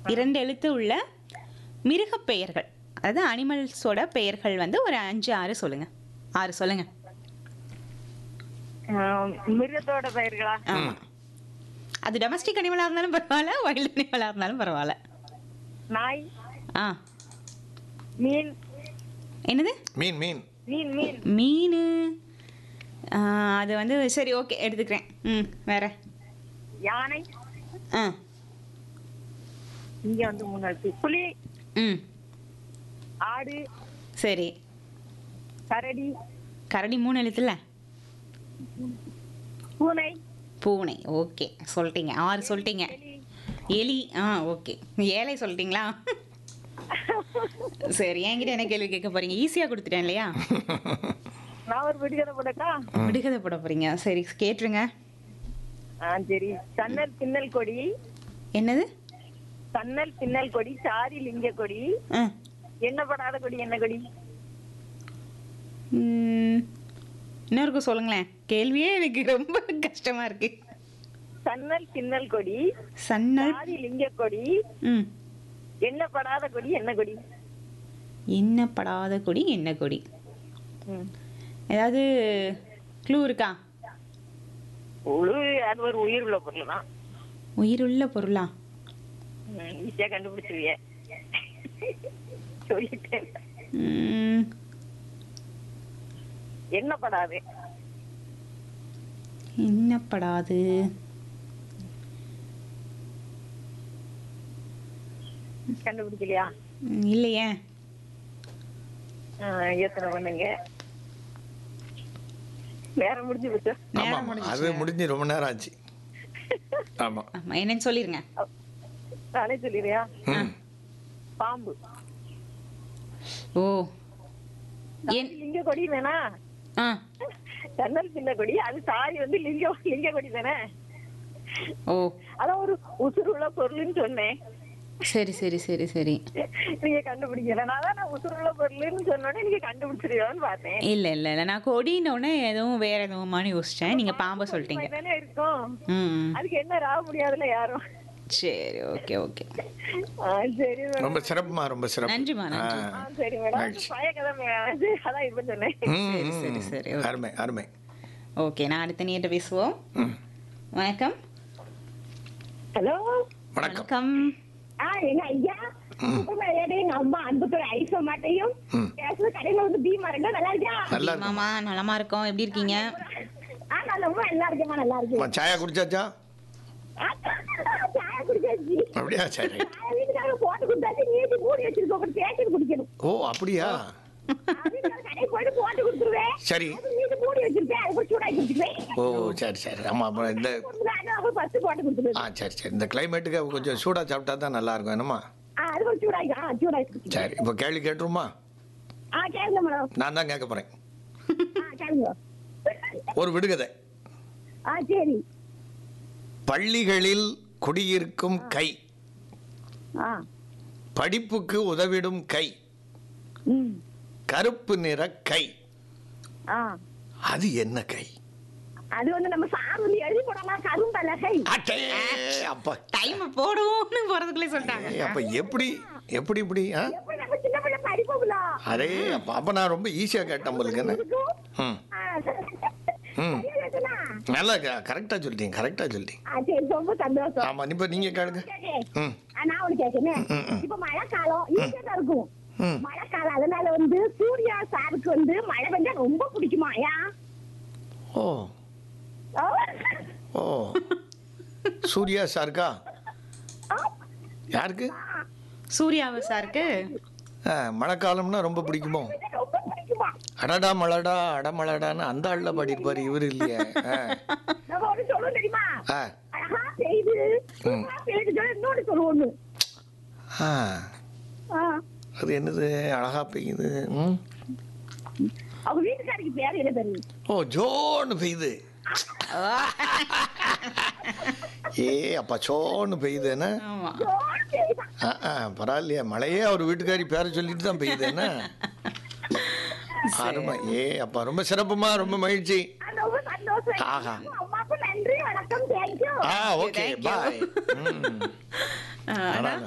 இரண்டு எழுத்து உள்ள மிருகப் பெயர்கள் அதாவது அனிமல்ஸோட பெயர்கள் வந்து ஒரு அஞ்சு ஆறு சொல்லுங்க ஆறு சொல்லுங்க ஆஹ் மிருகத்தோட பெயர்களா ஆமா அது டொமஸ்டிக் அனிமலாக இருந்தாலும் பரவாயில்ல வைல்ட் அனிமலாக இருந்தாலும் பரவாயில்ல நாய் ஆ மீன் என்னது மீன் மீன் மீன் மீன் மீன் அது வந்து சரி ஓகே எடுத்துக்கிறேன் ம் வேற யானை ஆ இங்க வந்து மூணு எழுத்து புலி ம் ஆடு சரி கரடி கரடி மூணு எழுத்துல பூனை பூனை ஓகே சொல்லிட்டீங்க ஆறு சொல்லிட்டீங்க எலி எலி ஆ ஓகே ஏழை சொல்லிட்டீங்களா சரி என்கிட்ட என்ன கேள்வி கேட்க போறீங்க ஈஸியாக கொடுத்துட்டேன் இல்லையா நான் ஒரு விடுகதை போடக்கா விடுகதை போட போறீங்க சரி கேட்டுருங்க ஆ சரி சன்னல் பின்னல் கொடி என்னது சன்னல் பின்னல் கொடி சாரி லிங்க கொடி ஆ எண்ணப்படாத கொடி என்ன கொடி ம், இன்னொருக்கு சொல்லுங்களேன் கேள்வியே எனக்கு ரொம்ப கஷ்டமா இருக்கு சன்னல் பின்னல் கொடி சன்னல் சாரி லிங்க கொடி ம் எண்ணப்படாத கொடி என்ன கொடி எண்ணப்படாத கொடி என்ன கொடி ம். ஏதாவது க்ளூ இருக்கா உழு அது ஒரு உயிர் உள்ள பொருள் தான் உயிருள்ள பொருளா ஈஸியா கண்டுபிடிச்சிருவிய சொல்லிட்டேன் ம், எண்ணப்படாது எண்ணப்படாது கண்டுபிடிக்கலையா ம், இல்லையே ஆ, யோசனை பண்ணுங்க நேரம் முடிஞ்சு போச்சு ஆமா நேரம் ஆமா. முடிஞ்சுச்சு. அது முடிஞ்சு ரொம்ப நேரம் ஆச்சு ஆமா ஆமா என்னன்னு சொல்லிருங்க நானே சொல்லிடுறியா ம். பாம்பு ஓ என் லிங்க கொடி வேணா ஆ சன்னல் பின்ன கொடி அது சாரி வந்து லிங்க லிங்க கொடி தானே ஓ அதான் ஒரு உசுறு உள்ள பொருள்னு சொன்னேன் சரி சரி சரி சரி நீங்க கண்டுபிடிக்கல நான் தான் நான் உசுறு உள்ள பொருள்னு சொன்னோடனே நீங்க கண்டுபிடிச்சிருக்கோன்னு பார்த்தேன் இல்ல இல்ல இல்ல நான் கொடினோடனே எதுவும் வேற எதுவுமானு யோசிச்சேன் நீங்க பாம்பை சொல்லிட்டீங்க தானே இருக்கும் ம் ம். அதுக்கு என்ன ராக முடியாதுல யாரும் சரி ஓகே ஓகே ஆ, சரி மேடம் ரொம்ப சிறப்புமா ரொம்ப சிறப்பு நன்றிம்மா, நன்றி. ஆ. ஆ, சரி மேடம் மகிழ்ச்சி. பழைய கதை மே- அதான் இப்ப சொன்னேன் ம், சரி, ம். சரி, சரி, ஓகே. அருமை அருமை ஓகே நான் அடுத்த நீட்ட பேசுவோம் ம். வணக்கம் ஹலோ வணக்கம் வணக்கம் ஆ எங்க ஐயா சூப்பர்மார்க்கெட் எங்க அம்மா அன்புத்துறை ஐசோ மாட்டையும் ம். பேசுறது கடையில வந்து பீமா ரெண்டும் நல்லா இருக்கா நல்லா இருக்கு மாமா நலமா இருக்கோம் எப்படி இருக்கீங்க ஆ நான் ரொம்ப நல்லா இருக்கேம்மா நல்லா இருக்கேன் அம்மா, சாயா குடிச்சாச்சா ஆ, சாயா குடிச்சாச்சு அப்படியா சரி சாயா வீட்டுக்காரங்க போட்டு கொடுத்தாச்சு நீட்டி மூடி வச்சிருக்கோம் அப்புறம் தேய்ச்சிட்டு குடிக்கணும் ஓ அப்படியா ஆ, வீட்டுக்காரங்க கடைக்கு போயிட்டு போட்டு கொடுத்துருவேன் சரி அது நீட்டி மூடி வச்சிருப்பேன் அதுக்கு சூடாக்கி குடிச்சுப்பேன் ஓ சரி சரி ஆமா அப்புறம் இந்த அப்புறம் ஃபர்ஸ்ட் போட்டு கொடுத்துருவேன் ஆ சரி சரி இந்த கிளைமேட்டுக்கு கொஞ்சம் சூடாக சாப்பிட்டா தான் நல்லா இருக்கும் என்னம்மா ஆ அது கொஞ்சம் சூடாக்கி ஆ சூடாக்கி குடிச்சுப்பேன் சரி இப்போ கேள்வி கேட்டுருமா ஆ கேளுங்க மேடம் நான் தான் கேட்க போகிறேன் ஆ கேளுங்க ஒரு விடுகதை ஆ சரி பள்ளிகளில் குடியிருக்கும் கை ஆ படிப்புக்கு உதவிடும் கை ம் கருப்பு நிற கை ஆ அது என்ன கை அது வந்து நம்ம சார் வந்து எழுதி போடலாம் கரும்பலகை அட்டே அப்பா டைம் போடுவோம்னு போறதுக்குள்ளே சொல்லிட்டாங்க ஏய், அப்ப எப்படி எப்படி இப்படி ஆ எப்படி நம்ம சின்ன பிள்ளை படிப்போம்ல அரே அப்ப அப்ப நான் ரொம்ப ஈஸியா கேட்டேன் உங்களுக்கு என்ன இருக்கும் ம் ஆ, ம் சரியா கேட்டனா? நல்லா கரெக்டா சொல்லிட்டீங்க கரெக்டா சொல்லிட்டீங்க ஆ, சரி ரொம்ப சந்தோஷம் ஆமா இப்ப நீங்க கேளுங்க கேக்கு. ம் ஆ, நான் ஒண்ணு கேட்கிறேன் ம், ம். இப்ப மழை காலம் ஈஸியா தான் இருக்கும் ம் மழை காலம் அதனால வந்து சூர்யா சாருக்கு வந்து மழை பெஞ்சா ரொம்ப பிடிக்குமா ஏன் ஓ ஆ. ஓ சூர்யா சாருக்கா ஆ. யாருக்கு சூர்யாவை சாருக்கு ஆ, மழைக்காலம்னா ரொம்ப பிடிக்குமோ ரொம்ப பிடிக்குமா அடடா மழடா அடமழடான்னு அந்த ஆள்ல பாடியிருப்பாரு இவர் இல்லையே ஆ. நம்ம ஒண்ணு சொல்லுவோம் தெரியுமா ஆ அழகா செய்து ம். பெய்து சொல்லி இன்னொன்னு சொல்லுவோம் ஒண்ணு ஆ ஆ. அது என்னது அழகா பெய்யுது ம் அவங்க வீட்டுக்காரிக்கு பேர் என்ன தெரியும் ஓ ஜோன்னு பெய்யுது ஏ அப்பா சோன்னு பெய்யுது என்ன ஆமா ஆ, ஆ, பரவாயில்லையே மழையே அவர் வீட்டுக்காரி பேரை சொல்லிட்டு தான் பெய்யுது என்ன அருமை ஏ அப்பா ரொம்ப சிறப்புமா ரொம்ப மகிழ்ச்சி ரொம்ப சந்தோஷம் ஆஹா. அம்மாவுக்கு நன்றி வணக்கம் தேங்க்யூ ஆ ஓகே Thank you. பாய் ம் ஆ, அதான்.